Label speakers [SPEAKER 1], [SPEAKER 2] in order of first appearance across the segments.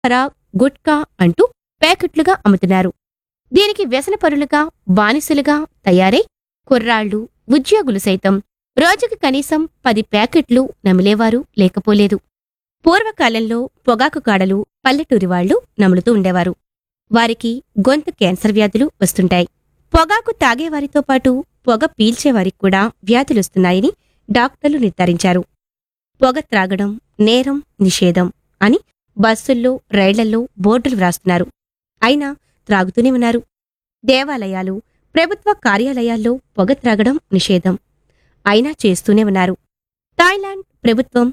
[SPEAKER 1] పరాగ్ గుట్కా అంటూ ప్యాకెట్లుగా అమ్ముతున్నారు దీనికి వ్యసనపరులుగా బానిసలుగా తయారై కుర్రాళ్ళు ఉద్యోగులు సైతం రోజుకి కనీసం పది ప్యాకెట్లు నమిలేవారు లేకపోలేదు పూర్వకాలంలో పొగాకు కాడలు పల్లెటూరి వాళ్లు నములుతూ ఉండేవారు వారికి గొంతు క్యాన్సర్ వ్యాధులు వస్తుంటాయి పొగాకు తాగేవారితో పాటు పొగ పీల్చేవారికి కూడా వ్యాధులొస్తున్నాయని డాక్టర్లు నిర్ధారించారు పొగ త్రాగడం నేరం నిషేధం అని బస్సుల్లో రైళ్లల్లో బోర్డులు వ్రాస్తున్నారు అయినా త్రాగుతూనే ఉన్నారు దేవాలయాలు ప్రభుత్వ కార్యాలయాల్లో పొగ త్రాగడం నిషేధం అయినా చేస్తూనే ఉన్నారు థాయిలాండ్ ప్రభుత్వం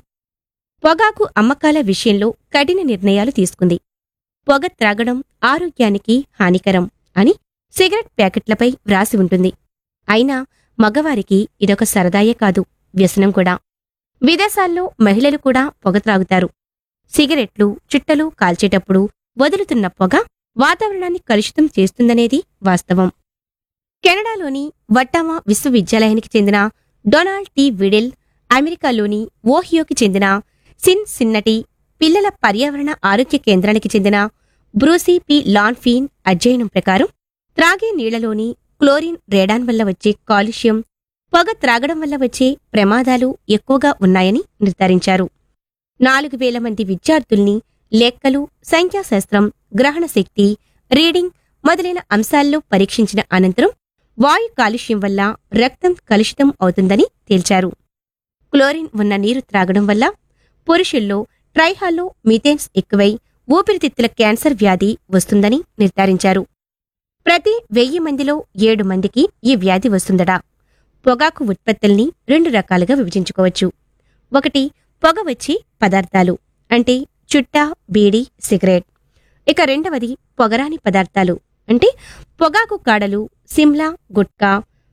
[SPEAKER 1] పొగాకు అమ్మకాల విషయంలో కఠిన నిర్ణయాలు తీసుకుంది పొగ త్రాగడం ఆరోగ్యానికి హానికరం అని సిగరెట్ ప్యాకెట్లపై వ్రాసి ఉంటుంది అయినా మగవారికి ఇదొక సరదాయే కాదు వ్యసనం కూడా విదేశాల్లో మహిళలు కూడా పొగ త్రాగుతారు సిగరెట్లు చుట్టలు కాల్చేటప్పుడు వదులుతున్న పొగ వాతావరణాన్ని కలుషితం చేస్తుందనేది వాస్తవం కెనడాలోని వట్టామా విశ్వవిద్యాలయానికి చెందిన డొనాల్డ్ టి విడెల్ అమెరికాలోని ఓహియోకి చెందిన సిన్ సిన్నటి పిల్లల పర్యావరణ ఆరోగ్య కేంద్రానికి చెందిన బ్రూసీ పి లాన్ఫీన్ అధ్యయనం ప్రకారం త్రాగే నీళ్లలోని క్లోరిన్ రేడాన్ వల్ల వచ్చే కాలుష్యం పొగ త్రాగడం వల్ల వచ్చే ప్రమాదాలు ఎక్కువగా ఉన్నాయని నిర్ధారించారు నాలుగు వేల మంది విద్యార్థుల్ని లెక్కలు సంఖ్యాశాస్త్రం గ్రహణ శక్తి రీడింగ్ మొదలైన అంశాల్లో పరీక్షించిన అనంతరం వాయు కాలుష్యం వల్ల రక్తం కలుషితం అవుతుందని తేల్చారు క్లోరిన్ ఉన్న నీరు త్రాగడం వల్ల పురుషుల్లో ట్రైహాల్లో మీథేన్స్ ఎక్కువై ఊపిరితిత్తుల క్యాన్సర్ వ్యాధి వస్తుందని నిర్ధారించారు ప్రతి వెయ్యి మందిలో ఏడు మందికి ఈ వ్యాధి వస్తుందట పొగాకు ఉత్పత్తుల్ని రెండు రకాలుగా విభజించుకోవచ్చు ఒకటి పొగ వచ్చి పదార్థాలు అంటే చుట్ట బీడి సిగరెట్ ఇక రెండవది పొగరాని పదార్థాలు అంటే పొగాకు కాడలు Simla gutka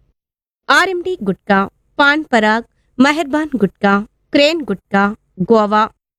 [SPEAKER 1] RMD gutka Pan Parag Meharban gutka Crane gutka Goa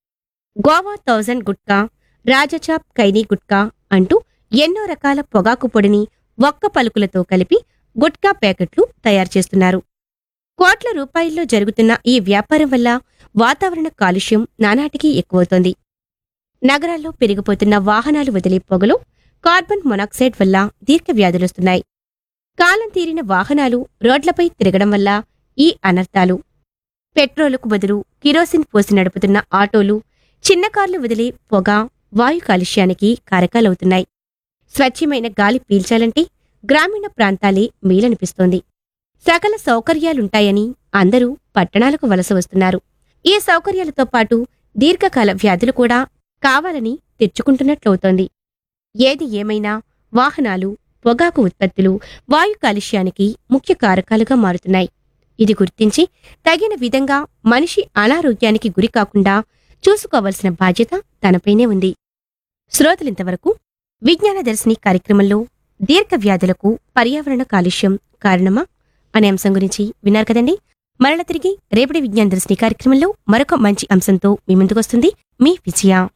[SPEAKER 1] Goa thousand gutka Rajachap khaini gutka అంటూ ఎన్నో రకాల పొగాకు పొడిని ఒక్క పలుకులతో కలిపి గుట్కా ప్యాకెట్లు తయారు చేస్తున్నారు కోట్ల రూపాయల్లో జరుగుతున్న ఈ వ్యాపారం వల్ల వాతావరణ కాలుష్యం నానాటికి ఎక్కువవుతోంది నగరాల్లో పెరిగిపోతున్న వాహనాలు వదిలే పొగలో కార్బన్ మొనాక్సైడ్ వల్ల దీర్ఘ వ్యాధులొస్తున్నాయి కాలం తీరిన వాహనాలు రోడ్లపై తిరగడం వల్ల ఈ అనర్థాలు పెట్రోలుకు బదులు కిరోసిన్ పోసి నడుపుతున్న ఆటోలు చిన్న కార్లు వదిలే పొగ వాయు కాలుష్యానికి కారకాలవుతున్నాయి స్వచ్ఛమైన గాలి పీల్చాలంటే గ్రామీణ ప్రాంతాలే మేలనిపిస్తోంది సకల సౌకర్యాలుంటాయని అందరూ పట్టణాలకు వలస వస్తున్నారు ఈ సౌకర్యాలతో పాటు దీర్ఘకాల వ్యాధులు కూడా కావాలని తెచ్చుకుంటున్నట్లవుతోంది ఏది ఏమైనా వాహనాలు పొగాకు ఉత్పత్తులు వాయు కాలుష్యానికి ముఖ్య కారకాలుగా మారుతున్నాయి ఇది గుర్తించి తగిన విధంగా మనిషి అనారోగ్యానికి గురి కాకుండా చూసుకోవలసిన బాధ్యత తనపైనే ఉంది శ్రోతలింతవరకు విజ్ఞాన దర్శిని కార్యక్రమంలో దీర్ఘ వ్యాధులకు పర్యావరణ కాలుష్యం కారణమా అనే అంశం గురించి విన్నారు కదండి మరల తిరిగి రేపటి విజ్ఞాన దర్శిని కార్యక్రమంలో మరొక మంచి అంశంతో మీ ముందుకొస్తుంది మీ విజయ